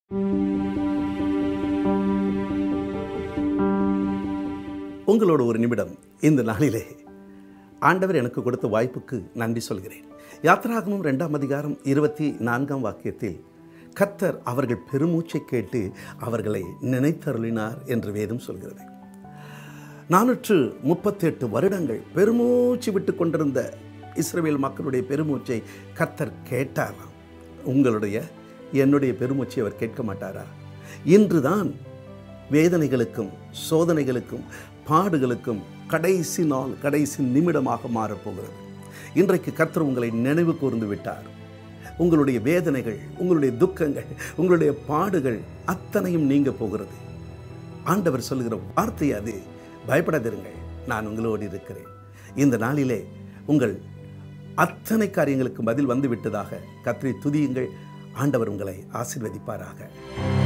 உங்களோட ஒரு நிமிடம் இந்த நாளிலே ஆண்டவர் எனக்கு கொடுத்த வாய்ப்புக்கு நன்றி சொல்கிறேன் யாத்ராகமும் ரெண்டாம் அதிகாரம் இருபத்தி நான்காம் வாக்கியத்தில் கர்த்தர் அவர்கள் பெருமூச்சை கேட்டு அவர்களை நினைத்தருளினார் என்று வேதம் சொல்கிறது நானூற்று முப்பத்தெட்டு வருடங்கள் பெருமூச்சு விட்டு கொண்டிருந்த இஸ்ரவேல் மக்களுடைய பெருமூச்சை கர்த்தர் கேட்டாராம் உங்களுடைய என்னுடைய பெருமூச்சை அவர் கேட்க மாட்டாரா இன்றுதான் வேதனைகளுக்கும் சோதனைகளுக்கும் பாடுகளுக்கும் கடைசி நாள் கடைசி நிமிடமாக மாறப்போகிறது இன்றைக்கு கர்த்தர் உங்களை நினைவு கூர்ந்து விட்டார் உங்களுடைய வேதனைகள் உங்களுடைய துக்கங்கள் உங்களுடைய பாடுகள் அத்தனையும் நீங்க போகிறது ஆண்டவர் சொல்லுகிற வார்த்தை அது பயப்படாதிருங்கள் நான் உங்களோடு இருக்கிறேன் இந்த நாளிலே உங்கள் அத்தனை காரியங்களுக்கு பதில் வந்து விட்டதாக கத்திரி துதியுங்கள் ஆண்டவர் உங்களை ஆசீர்வதிப்பாராக